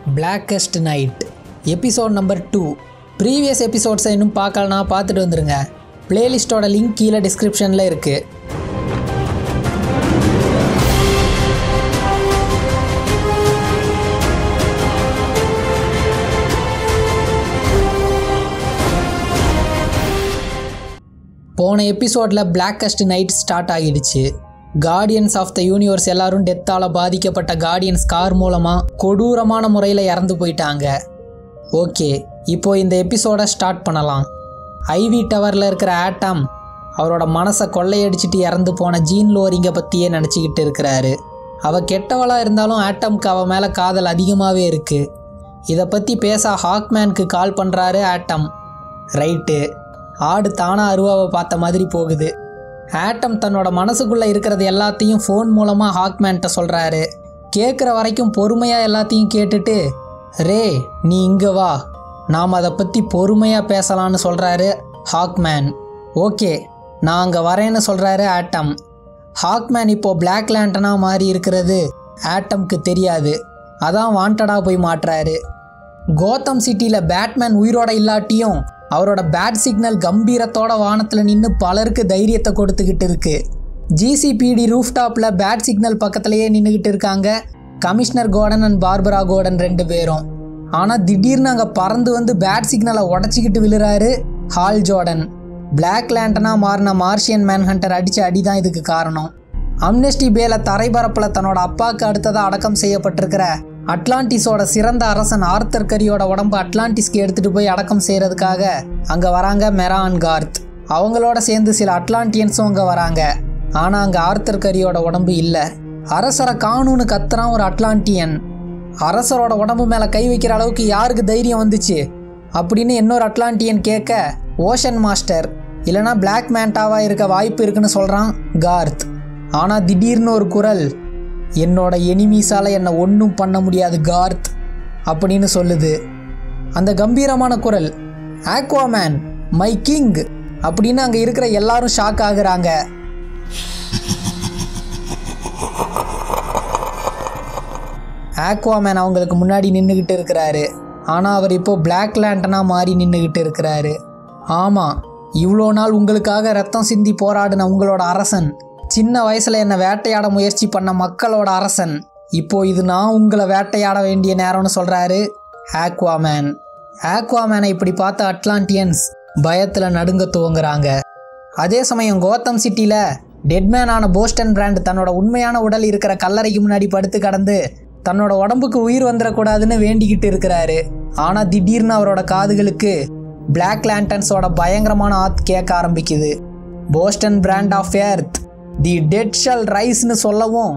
blackest night episode number two previous எபிசோட்ஸை இன்னும் பார்க்கலனா பார்த்துட்டு வந்துருங்க பிளேலிஸ்ட்டோட லிங்க் கீழே டிஸ்கிரிப்ஷனில் இருக்குது போன எபிசோடில் பிளாக்கஸ்ட் நைட் ஸ்டார்ட் ஆகிடுச்சு கார்டியன்ஸ் ஆஃப் த யூனிவர்ஸ் எல்லாரும் டெத்தால் பாதிக்கப்பட்ட கார்டியன்ஸ் கார் மூலமாக கொடூரமான முறையில் இறந்து போயிட்டாங்க ஓகே இப்போ இந்த எபிசோடை ஸ்டார்ட் பண்ணலாம் ஐவி டவரில் இருக்கிற ஆட்டம் அவரோட மனசை கொள்ளையடிச்சிட்டு இறந்து போன ஜீன் லோரிங்கை பற்றியே நினச்சிக்கிட்டு இருக்கிறாரு அவ கெட்டவளாக இருந்தாலும் ஆட்டம்க்கு அவ மேலே காதல் அதிகமாகவே இருக்குது இதை பற்றி பேச ஹாக்மேனுக்கு கால் பண்ணுறாரு ஆட்டம் ரைட்டு ஆடு தானா அருவாவை பார்த்த மாதிரி போகுது ஆட்டம் தன்னோட மனசுக்குள்ளே இருக்கிறது எல்லாத்தையும் ஃபோன் மூலமாக ஹாக்மேன்ட்ட சொல்கிறாரு கேட்குற வரைக்கும் பொறுமையாக எல்லாத்தையும் கேட்டுட்டு ரே நீ இங்கே வா நாம் அதை பற்றி பொறுமையாக பேசலான்னு சொல்கிறாரு ஹாக்மேன் ஓகே நான் அங்கே வரேன்னு சொல்கிறாரு ஆட்டம் ஹாக்மேன் இப்போ பிளாக் லேண்டனாக மாறி இருக்கிறது ஆட்டம்க்கு தெரியாது அதான் வாண்டடாக போய் மாட்டுறாரு கோத்தம் சிட்டியில் பேட்மேன் உயிரோட இல்லாட்டியும் அவரோட பேட் சிக்னல் கம்பீரத்தோட வானத்தில் நின்று பலருக்கு தைரியத்தை கொடுத்துக்கிட்டு இருக்கு ஜிசிபிடி ரூஃப்டாப்பில் பேட் சிக்னல் பக்கத்துலேயே நின்றுக்கிட்டு இருக்காங்க commissioner Gordon and Barbara Gordon ரெண்டு பேரும் ஆனால் திடீர்னு அங்கே பறந்து வந்து பேட் சிக்னலை உடச்சிக்கிட்டு விழுறாரு ஹால் ஜோர்டன் பிளாக் லேண்டனாக மாறின மார்ஷியன் மேன்ஹண்டர் அடித்த அடி தான் இதுக்கு காரணம் அம்னெஸ்டி பேல தரைபரப்பில் தன்னோட அப்பாவுக்கு அடுத்ததாக அடக்கம் செய்யப்பட்டிருக்கிற அட்லாண்டிஸோட சிறந்த அரசன் ஆர்த்தர் கரியோட உடம்பு அட்லாண்டிஸ்க்கு எடுத்துட்டு போய் அடக்கம் செய்யறதுக்காக அங்க வராங்க மெரான் கார்த் அவங்களோட சேர்ந்து சில அட்லாண்டியன்ஸும் அங்க வராங்க ஆனா அங்க ஆர்த்தர் கரியோட உடம்பு இல்ல அரசரை காணுன்னு கத்துறான் ஒரு அட்லாண்டியன் அரசரோட உடம்பு மேல கை வைக்கிற அளவுக்கு யாருக்கு தைரியம் வந்துச்சு அப்படின்னு இன்னொரு அட்லாண்டியன் கேட்க ஓஷன் மாஸ்டர் இல்லனா பிளாக் மேண்டாவா இருக்க வாய்ப்பு இருக்குன்னு சொல்றான் கார்த் ஆனா திடீர்னு ஒரு குரல் என்னோட எனிமீஸால் என்னை ஒன்றும் பண்ண முடியாது கார்த் அப்படின்னு சொல்லுது அந்த கம்பீரமான குரல் ஆக்வாமேன் மை கிங் அப்படின்னு அங்கே இருக்கிற எல்லாரும் ஷாக் ஆகுறாங்க ஆக்வாமேன் அவங்களுக்கு முன்னாடி நின்றுக்கிட்டு இருக்கிறாரு ஆனால் அவர் இப்போ பிளாக் லேண்டனாக மாறி நின்றுக்கிட்டு இருக்கிறாரு ஆமாம் இவ்வளோ நாள் உங்களுக்காக ரத்தம் சிந்தி போராடின உங்களோட அரசன் சின்ன வயசுல என்னை வேட்டையாட முயற்சி பண்ண மக்களோட அரசன் இப்போ இது நான் உங்களை வேட்டையாட வேண்டிய நேரம்னு சொல்றாரு ஆக்வாமேன் ஆக்வாமேனை இப்படி பார்த்த அட்லாண்டியன்ஸ் பயத்தில் நடுங்க துவங்குறாங்க அதே சமயம் கோத்தம் சிட்டியில் டெட்மேனான போஸ்டன் பிராண்ட் தன்னோட உண்மையான உடல் இருக்கிற கல்லறைக்கு முன்னாடி படுத்து கடந்து தன்னோட உடம்புக்கு உயிர் வந்துடக்கூடாதுன்னு வேண்டிக்கிட்டு இருக்கிறாரு ஆனால் திடீர்னு அவரோட காதுகளுக்கு பிளாக் லேண்டன்ஸோட பயங்கரமான ஆத் கேட்க ஆரம்பிக்குது Boston Brand of earth the dead shall ரைஸ்னு சொல்லவும்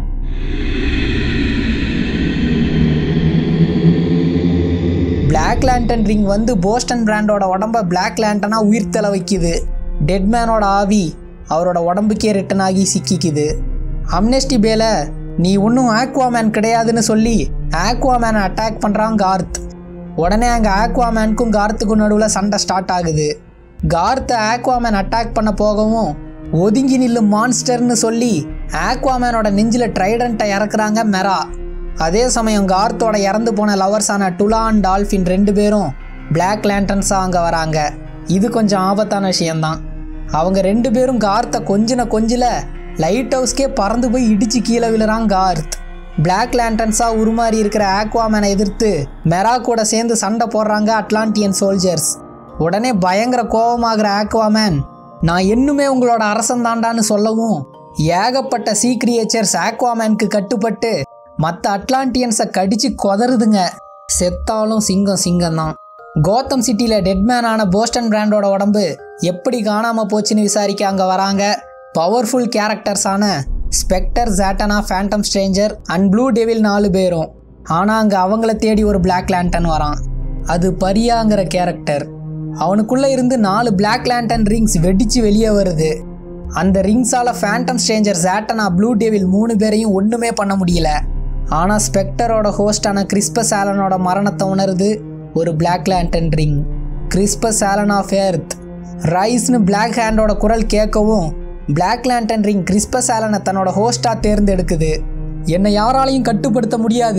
பிளாக் லேண்டன் ரிங் வந்து போஸ்டன் பிராண்டோட உடம்ப பிளாக் லேண்டனா உயிர் தலை வைக்குது டெட்மேனோட ஆவி அவரோட உடம்புக்கே ரிட்டன் ஆகி சிக்கிக்குது அம்னெஸ்டி பேல நீ ஒன்றும் ஆக்வாமேன் கிடையாதுன்னு சொல்லி ஆக்வாமேனை அட்டாக் பண்ணுறான் கார்த் உடனே அங்கே ஆக்வாமேனுக்கும் கார்த்துக்கும் நடுவில் சண்டை ஸ்டார்ட் ஆகுது கார்த்தை ஆக்வாமேன் அட்டாக் பண்ண போகவும் ஒதுங்கி நில்லு மான்ஸ்டர்னு சொல்லி ஆக்வாமேனோட நெஞ்சில் ட்ரைடண்ட்டை இறக்குறாங்க மெரா அதே சமயம் கார்த்தோட இறந்து போன லவர்ஸான டுலா அண்ட் டால்ஃபின் ரெண்டு பேரும் பிளாக் லேண்டன்ஸாக அங்கே வராங்க இது கொஞ்சம் ஆபத்தான விஷயம்தான் அவங்க ரெண்டு பேரும் கார்த்தை கொஞ்சின கொஞ்சில லைட் ஹவுஸ்க்கே பறந்து போய் இடிச்சு கீழே விழுறான் கார்த் பிளாக் லேண்டன்ஸாக உருமாறி இருக்கிற ஆக்வாமேனை எதிர்த்து மெரா கூட சேர்ந்து சண்டை போடுறாங்க அட்லாண்டியன் சோல்ஜர்ஸ் உடனே பயங்கர கோபமாகிற ஆக்வாமேன் நான் இன்னுமே உங்களோட அரசன் தாண்டான்னு சொல்லவும் ஏகப்பட்ட சீ கிரியேச்சர்ஸ் ஆக்வாமேனுக்கு கட்டுப்பட்டு மற்ற அட்லாண்டியன்ஸை கடிச்சு கொதறுதுங்க செத்தாலும் சிங்கம் சிங்கம் தான் கோத்தம் சிட்டியில் டெட்மேனான போஸ்டன் பிராண்டோட உடம்பு எப்படி காணாமல் போச்சுன்னு விசாரிக்க அங்கே வராங்க பவர்ஃபுல் கேரக்டர்ஸான Spectre Zatanna Phantom Stranger and blue devil நாலு பேரும் ஆனால் அங்கே அவங்கள தேடி ஒரு பிளாக் லேண்டன் வரான் அது பரியாங்கிற கேரக்டர் அவனுக்குள்ளே இருந்து நாலு பிளாக் லேண்டன் ரிங்ஸ் வெடிச்சு வெளியே வருது அந்த ரிங்ஸால் Phantom Stranger Zatanna blue devil மூணு பேரையும் ஒன்றுமே பண்ண முடியல ஆனால் ஸ்பெக்டரோட ஹோஸ்டான கிறிஸ்பஸ் ஆலனோட மரணத்தை உணருது ஒரு black lantern ring Crispus Allen of earth ரைஸ்னு பிளாக் ஹேண்டோட குரல் கேட்கவும் பிளாக் லேண்டன் ரிங் கிறிஸ்பஸ் ஆலனை தன்னோட ஹோஸ்டாக தேர்ந்தெடுக்குது என்னை யாராலையும் கட்டுப்படுத்த முடியாது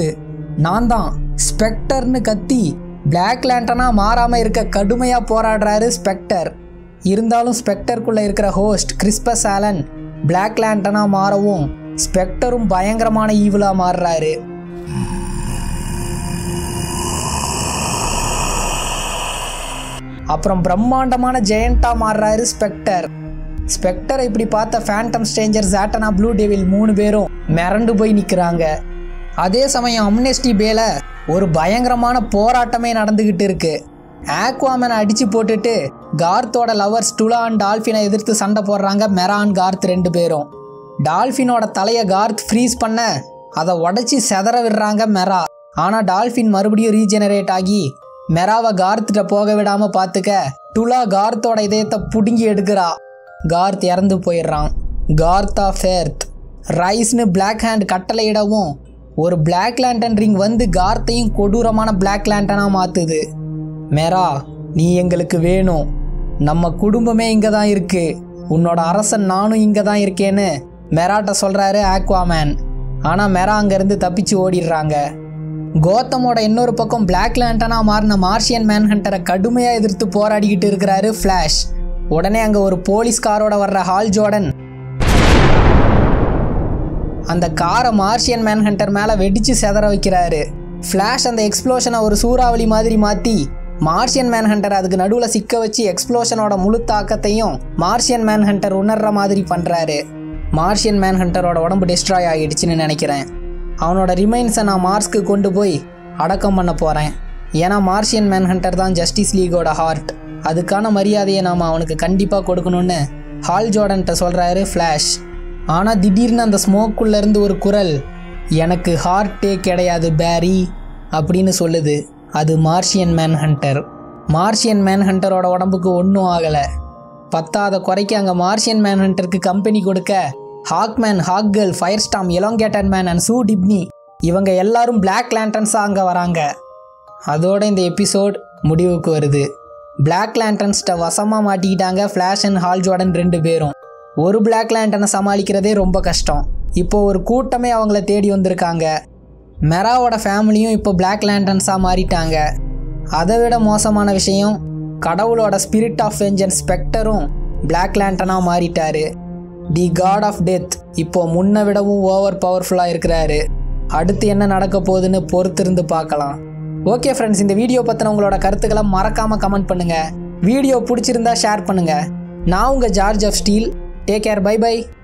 நான் தான் ஸ்பெக்டர்னு கத்தி பிளாக் லேண்டனா மாறாம இருக்க கடுமையா போராடுறாரு ஸ்பெக்டர் இருந்தாலும் ஸ்பெக்டருக்குள்ள இருக்கிற ஹோஸ்ட் கிறிஸ்பஸ் ஆலன் பிளாக் லேண்டனா மாறவும் ஸ்பெக்டரும் பயங்கரமான ஈவிலா மாறுறாரு அப்புறம் பிரம்மாண்டமான ஜெயண்டா மாறுறாரு ஸ்பெக்டர் ஸ்பெக்டரை இப்படி பார்த்த Phantom Stranger Zatanna blue devil மூணு பேரும் மிரண்டு போய் நிற்கிறாங்க அதே சமயம் அம்னெஸ்டி பேல ஒரு பயங்கரமான போராட்டமே நடந்துகிட்டு இருக்கு ஆக்வாமனை அடிச்சு போட்டுட்டு கார்த்தோட லவர்ஸ் டுலா அண்ட் டால்ஃபினை எதிர்த்து சண்டை போடுறாங்க மெரான் கார்த் ரெண்டு பேரும் டால்ஃபினோட தலையை கார்த் ஃப்ரீஸ் பண்ண அதை உடச்சி செதற விடுறாங்க மெரா ஆனால் டால்ஃபின் மறுபடியும் ரீஜெனரேட் ஆகி மெராவை கார்த்திட்ட போக விடாம பார்த்துக்க டுலா கார்த்தோட இதயத்தை புடுங்கி எடுக்கிறா கார்த் இறந்து போயிடுறான் கார்த் ஆஃப் எர்த் ரைஸ்னு பிளாக் ஹேண்ட் கட்டளையிடவும் ஒரு பிளாக் லேண்டன் ரிங் வந்து கார்த்தையும் கொடூரமான பிளாக் லேண்டனா மாத்துது மெரா நீ எங்களுக்கு வேணும் நம்ம குடும்பமே இங்கே தான் இருக்கு உன்னோட அரசன் நானும் இங்கே தான் இருக்கேன்னு மெராட்ட சொல்கிறாரு ஆக்வாமேன் ஆனால் மெரா அங்கேருந்து தப்பிச்சு ஓடிடுறாங்க கோத்தமோட இன்னொரு பக்கம் பிளாக் லேண்டனா மாறின மார்ஷியன் மேன்ஹண்டரை கடுமையாக எதிர்த்து போராடிக்கிட்டு இருக்கிறாரு ஃப்ளாஷ் உடனே அங்கே ஒரு போலீஸ் காரோட வர்ற ஹால் ஜோர்டன் அந்த காரை மார்ஷியன் மேன்ஹண்டர் மேலே வெடிச்சு செதற வைக்கிறாரு ஃப்ளாஷ் அந்த எக்ஸ்ப்ளோஷனை ஒரு சூறாவளி மாதிரி மாற்றி மார்ஷியன் மேன்ஹண்டர் அதுக்கு நடுவில் சிக்க வச்சு எக்ஸ்ப்ளோஷனோட முழு தாக்கத்தையும் மார்ஷியன் மேன்ஹண்டர் உணர்ற மாதிரி பண்ணுறாரு மார்ஷியன் மேன்ஹண்டரோட உடம்பு டிஸ்ட்ராய் ஆகிடுச்சுன்னு நினைக்கிறேன் அவனோட ரிமைன்ஸை நான் மார்ஸ்க்கு கொண்டு போய் அடக்கம் பண்ண போகிறேன் ஏன்னா மார்ஷியன் மேன்ஹண்டர் தான் ஜஸ்டிஸ் லீகோட ஹார்ட் அதுக்கான மரியாதையை நாம் அவனுக்கு கண்டிப்பாக கொடுக்கணும்னு ஹால் ஜோர்டன்ட்ட சொல்கிறாரு ஃப்ளாஷ் ஆனால் திடீர்னு அந்த ஸ்மோக்குள்ள இருந்து ஒரு குரல் எனக்கு ஹார்ட்டே கிடையாது பேரி அப்படின்னு சொல்லுது அது மார்ஷியன் மேன் ஹண்டர் மார்ஷியன் மேன் ஹண்டரோட உடம்புக்கு ஒன்றும் ஆகலை பத்தாத குறைக்கு அங்கே மார்ஷியன் மேன் ஹண்டருக்கு கம்பெனி கொடுக்க Hawkman Hawkgirl Firestorm elongated man and Sue Dibny இவங்க எல்லாரும் பிளாக் லேண்டன்ஸாக அங்கே வராங்க அதோட இந்த எபிசோட் முடிவுக்கு வருது பிளாக் லேண்டன்ஸ்ட்ட வசமாக மாட்டிக்கிட்டாங்க ஃப்ளாஷ் அண்ட் ஹால் ஜோர்டன் ரெண்டு பேரும் ஒரு பிளாக் லேண்டனை சமாளிக்கிறதே ரொம்ப கஷ்டம் இப்போ ஒரு கூட்டமே அவங்கள தேடி வந்திருக்காங்க மெராவோட ஃபேமிலியும் இப்போ பிளாக் லேண்டன்ஸாக மாறிட்டாங்க அதை விட மோசமான விஷயம் கடவுளோட ஸ்பிரிட் ஆஃப் வெஞ்சன் ஸ்பெக்டரும் பிளாக் லேண்டனாக மாறிட்டாரு தி காட் ஆஃப் டெத் இப்போ முன்னை விடவும் ஓவர் பவர்ஃபுல்லாக இருக்கிறாரு அடுத்து என்ன நடக்க போகுதுன்னு பொறுத்திருந்து பார்க்கலாம் ஓகே ஃப்ரெண்ட்ஸ் இந்த வீடியோ பற்றின உங்களோட கருத்துக்களை மறக்காமல் கமெண்ட் பண்ணுங்கள் வீடியோ பிடிச்சிருந்தா ஷேர் பண்ணுங்கள் நான் உங்கள் George of steel take care bye by